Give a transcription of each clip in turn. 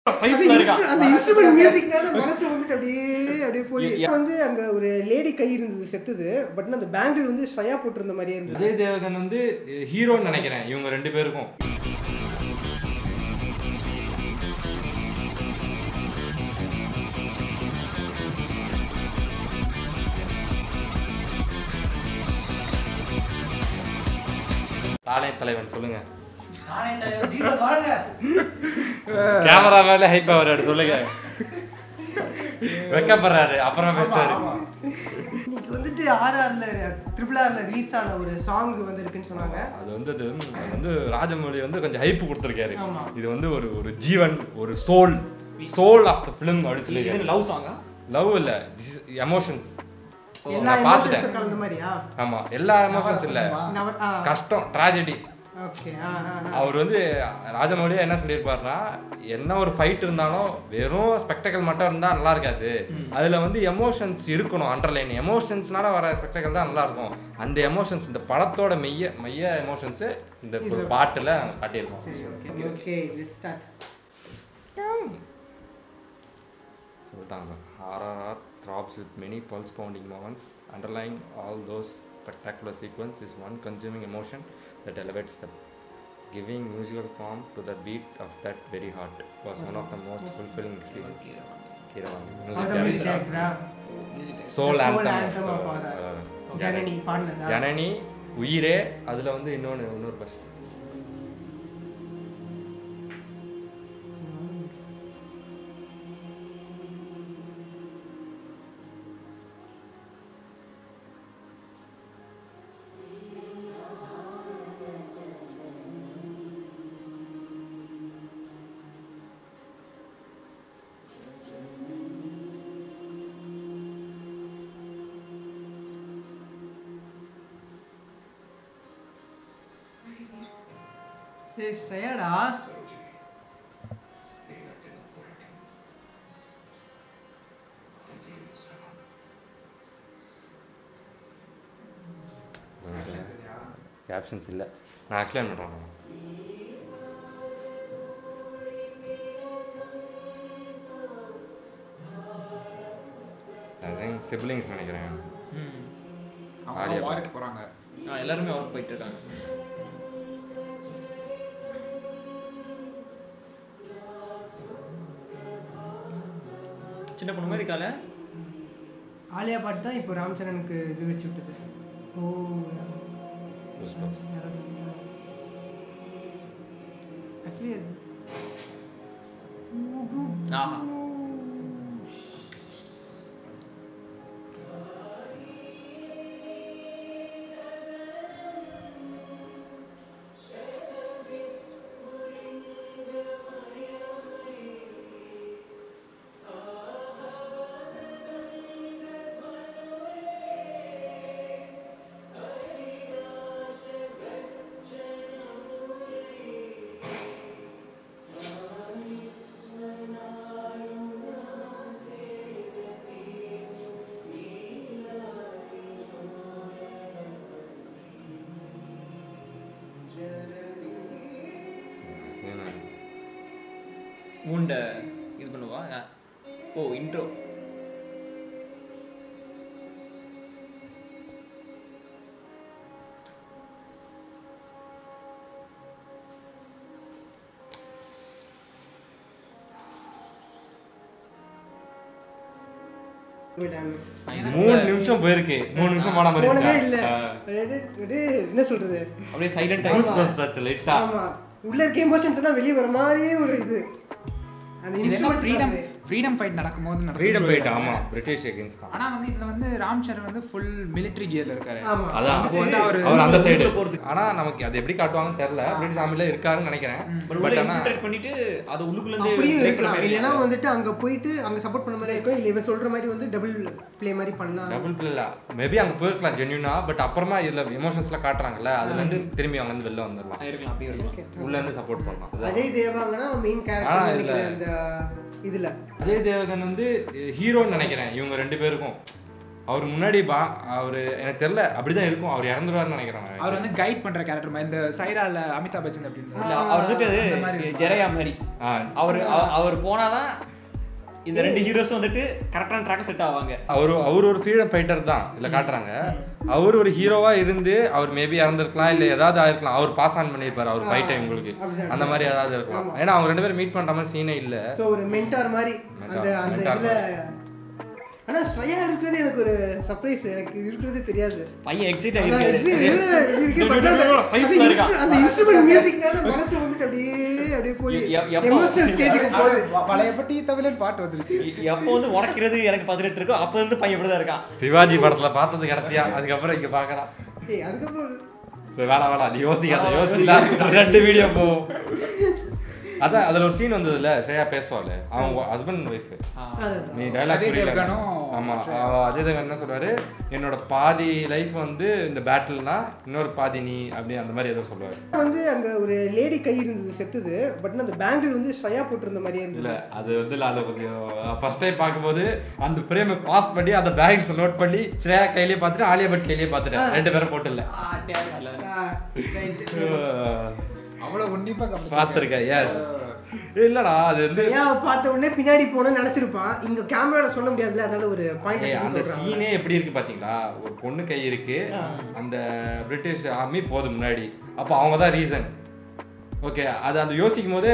அந்த instru- அந்த instrument மியூசிக்னால மனசு வந்துட்டு அப்படியே அப்படியே போய் இப்ப வந்து அங்க ஒரு லேடி கை இருந்தது செத்துது பட் அந்த பேங்கிள் வந்து ஸ்ரயா போட்டிருந்த மாதிரியே இருந்தது விஜய் தேவகன் வந்து ஹீரோன்னு நினைக்கிறேன் இவங்க ரெண்டு பேருக்கும் தாலே தலைவன் சொல்லுங்க கேமரா மேல ஹைப் ஆகுறாரு சொல்லுங்க வெக்கப்படுறாரு அப்புறம் பேசுறாரு இன்னைக்கு வந்துட்டு ஆர்ஆர்ல ட்ரிபிள் ஆர்ல ரிலீஸ் ஆன ஒரு சாங் வந்து இருக்குன்னு சொன்னாங்க அது வந்து அது வந்து- அது வந்து ராஜமௌழி வந்து கொஞ்சம் ஹைப் கொடுத்துருக்காரு ஆமா. இது வந்து ஒரு ஒரு ஜீவன் ஒரு soul soul of the film அப்படின்னு சொல்லியிருக்காரு லவ் சாங்கா லவ் இல்ல எமோஷன்ஸ் எல்லா நான் பார்த்துட்டேன் எமோஷன்ஸும் கலந்த மாதிரியா ஆமா எல்லா எமோஷன்ஸ் இல்ல நவ- ஆ கஷ்டம் ட்ராஜடி ஓகே ஆ ஆ ஆ. அவர் வந்து ராஜமௌழியா என்ன சொல்லியிருப்பாருன்னா என்ன ஒரு ஃபைட் இருந்தாலும் வெறும் ஸ்பெக்டக்கல் மட்டும் இருந்தா நல்லா இருக்காது அதுல வந்து எமோஷன்ஸ் இருக்கணும் அண்டர்லைன் எமோஷன்ஸ்னால வர ஸ்பெக்டக்கல் தான் நல்லா இருக்கும் அந்த எமோஷன்ஸ் இந்த படத்தோட மெய்ய மைய எமோஷன்ஸ் இந்த ஒரு பாட்டுல காட்டியிருக்கோம் சரி ஓகே ஓகே லெட்ஸ் ஸ்டார்ட் சொல்லிட்டாங்க RRR throbs with many pulse pounding moments underlying all those spectacular sequence is one consuming emotion that elevates them giving musical form to the beat of that very heart was one of the most fulfilling experience Keeravani. Music director. soul The soul anthem, anthem of, of uh, our- uh, Janani பாடினதா ஜனனி உயிரே அதுல வந்து இன்னொன்னு இன்னொரு bus ஏய் ஸ்ரேயாடா options இல்லை நான் explain பண்ணுறேன் அதான் சிப்ளிங்ஸ் நினைக்கிறேன் ஆலியா அவங்க ஒர்க் போறாங்க ஆ எல்லாருமே ஒர்க் போயிட்டு இருக்காங்க சின்ன பொண்ணு மாதிரி இருக்கால ஆலியா பாட்டு தான் இப்போ ராம்சரனுக்கு இது வச்சு விட்டது ஓ Goosebumps. ஆக்சுவலி ஆஹா ஏன்னா, மூண்ட இது பண்ணுவா ஆ. ஓ இன்ட்ரோ மூணு நிமிஷம் போயிருக்கு மூணு நிமிஷம் போன மாதிரி போனதே இருந்துச்சா? இல்ல ஆ. அதாவது, அப்படியே என்ன சொல்றது அப்படியே சைலண்ட் Goosebumps ஆச்சு லைட்டா ஆமா உள்ள இருக்க எமோஷன்ஸ் எல்லாம் வெளியே வர மாதிரியே ஒரு இது அந்த இது என்ன instrument ஃப்ரீடம் தான் அது. ஃப்ரீடம் ஃபைட் நடக்கும்போது நடக்குது ஃப்ரீடம் போயிட்டு சொல்லிருக்காங்க. ஆமா பிரிட்டிஷ் அகேன்ஸ்ட் தான் ஆனா வந்து இதுல வந்து ராம் சரண் வந்து ஃபுல் மிலிட்டரி கியர்ல இருக்காரு ஆமா அதான் அப்போ வந்து அவரு அவர் அந்த சைடு உள்ள போறது. ஆனா நமக்கு அது எப்படி காட்டுவாங்கன்னு தெரியல பிரிட்டிஷ் ஆர்மில இருக்காருன்னு நினைக்கிறேன் பட் பட் உள்ள ஆனா இன்ஃபில்ட்ரேட் பண்ணிட்டு அது உள்ளுக்குள்ள இருந்து அப்படியும் break இருக்கலாம் பண்ண மாதிரி இல்லைன்னா வந்துட்டு அங்க போயிட்டு அங்க சப்போர்ட் பண்ண மாதிரி இருக்கும் இல்ல இவன் சொல்ற மாதிரி வந்து டபுள் ப்ளே மாதிரி பண்ணலாம் டபுள் பில்ல மேபி அங்க போயிருக்கலாம் ஜென்யூனா பட் அப்புறமா இதுல எமோஷன்ஸ்ல காட்டுறாங்கல்ல அதுல இருந்து திரும்பி அவங்க வந்து வெளில வந்துடலாம் ஆ, இருக்கலாம் அப்படியே இருக்கலாம் உள்ள இருந்து சப்போர்ட் பண்ணலாம் அதுதான். அஜய் தேவாங்கன்னா மெயின் ஆ, கேரக்டர் இதுல- நினைக்கிறேன் அந்த இதுல அஜய் தேவகன் வந்து ஹீரோன்னு நினைக்கிறேன் இவங்க ரெண்டு பேருக்கும் அவர் முன்னாடி பா அவர் எனக்கு தெரியல அப்படிதான் இருக்கும் அவர் இறந்துருவாருன்னு நினைக்கிறேன் நான். அவர் வந்து கைட் பண்ற கேரக்டர் மாதிரி இந்த சைரால அமிதாப் பச்சன் இல்ல, அப்படின்னு அவர் வந்துட்டு அந்த மாதிரி. ஜெரையா மாதிரி ஆ, அவர் அவ- அவர் போனாதான் இந்த ரெண்டு ஹீரோஸும் வந்துட்டு கரெக்டான ட்ராக் செட் ஆவாங்க அவர் அவர் ஒரு ஃப்ரீடம் ஃபைட்டர் தான் இதில் காட்டுறாங்க அவர் ஒரு ஹீரோவா இருந்து அவர் மேபி இறந்துருக்கலாம் இல்லை ஏதாவது ஆயிருக்கலாம் அவர் பாஸ் ஆன் பண்ணியிருப்பாரு அவர் ஃபைட் டைம் உங்களுக்கு அப்படிதான். அந்த மாதிரி ஏதாவது இருக்கலாம் ஏன்னா அவங்க ரெண்டு பேரும் மீட் பண்ற மாதிரி சீனே இல்லை ஸோ ஒரு மென்டார் மாதிரி அந்த Mentor, அந்த mentor இதில் ஆனால் ஸ்ட்ரையா இருக்கிறது எனக்கு ஒரு சர்ப்ரைஸ் எனக்கு இருக்கிறதே தெரியாது பையன் எக்ஸைட் அதான் ஆகிருக்கு exit இதுல இருக்கு, but அந்த- அந்த instru- அந்த இன்ஸ்ட்ருமெண்ட் மியூசிக்னால மனசு வந்துட்டு அப்படியே அப்படியே போய் எ- எப்போ- எமோஷனல் ஸ்டேஜுக்கு போகுது வளையப்பட்டி தவிலன் பாட்டு வந்துருச்சு எப்போ வந்து உடைக்கிறது எனக்கு பதினெட்டு இருக்கோ அப்போ இருந்து பையன் இப்படிதான் இருக்கான் சிவாஜி படத்துல பார்த்தது கடைசியா அதுக்கப்புறம் இங்க பார்க்கறான் ஏய் அதுக்கப்புறம் சரி வேணாம் வேணாம் நீ யோசிக்காத யோசிக்கலாம் ரெண்டு வீடியோ போகும் அதான் அதுல ஒரு சீன் வந்ததுல ஸ்ரேயா பேசுவாள் அவங்க ஹஸ்பண்ட் ஒய்ஃப் அதுதான். நீ டைலாக் அஜய் புரியல தேவ்கனும் ஆமா அவ- அஜய் தேவன் என்ன சொல்றாரு என்னோட பாதி லைஃப் வந்து இந்த பேட்டில்னா இன்னொரு பாதி நீ அப்படி அந்த மாதிரி ஏதோ சொல்லுவாரு வந்து அங்க ஒரு லேடி கை இருந்தது செத்துது பட் அந்த பேங்கிள் வந்து ஸ்ட்ரையா போட்டிருந்த மாதிரியே இல்ல இருந்தது அது வந்து நான் அதை கொஞ்சம் ஃபர்ஸ்ட் டைம் பார்க்கும்போது அந்த பிரேமை பாஸ் பண்ணி அந்த பேங்க்ஸ் நோட் பண்ணி ஸ்ரேயா கையிலேயே பார்த்துட்டு ஆலியா பட் கையிலேயே பார்த்துட்டேன் ரெண்டு பேரும் போட்டு இல்ல ஆ, right. அவ்வளவு உன்னிப்பா கவனிச்சிருக்கேன். பார்த்துருக்கேன் எஸ் இல்லடா அது வந்து ஸ்ட்ரையாவை பார்த்த உடனே பின்னாடி போனோம்னு நினைச்சிருப்பான் இங்க கேமரால சொல்ல முடியாதுல்ல அதனால ஒரு ஏய், பாயிண்ட் அந்த சீனே எப்படி இருக்கு பாத்தீங்களா ஒரு பொண்ணு கை இருக்கு அந்த பிரிட்டிஷ் ஆர்மி போகுது முன்னாடி அப்போ அவங்க தான் ரீசன் ஓகே அது அந்த யோசிக்கும் போதே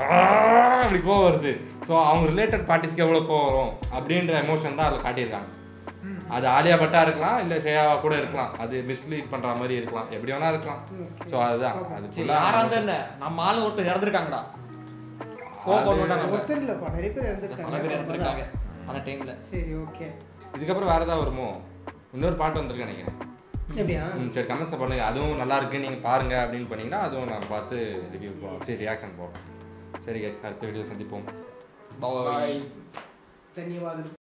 அப்படி கோவம் வருது ஸோ அவங்க ரிலேட்டட் பார்ட்டிஸ்க்கு எவ்வளோ கோவம் வரும் அப்படின்ற எமோஷன் தான் அதில் காட்டியிருக்காங்க அது ஆலியா பட்டா இருக்கலாம் இல்லை ஷேயாவா கூட இருக்கலாம் அது மிஸ்லீட் பண்ற மாதிரி இருக்கலாம் எப்படி வேணா இருக்கலாம் ஸோ அதுதான் அது சரி full-ஆ யாரா இருந்தா என்ன நம்ம ஆளு ஒருத்தர் இறந்துருக்காங்கடா கோவப்படுவாங்க ஒருத்தர் இல்லப்பா நிறைய பேர் பல பேர் இறந்துருக்காங்க இருந்திருக்காங்க அந்த டைம்ல சரி ஓகே இதுக்கப்புறம் வேற ஏதாவது வருமோ இன்னொரு பாட்டு வந்திருக்கு நினைக்கிறேன் எப்படியா ம், சரி கமெண்ட்ஸ் பண்ணுங்க அதுவும் நல்லா இருக்கு நீங்க பாருங்க அப்படின்னு பண்ணீங்கன்னா அதுவும் நான் பார்த்து ரிவ்யூ போடுறோம் சரி ரியாக்ஷன் போடுறோம் சரி guys அடுத்த வீடியோ சந்திப்போம் Bye. ಧನ್ಯವಾದಗಳು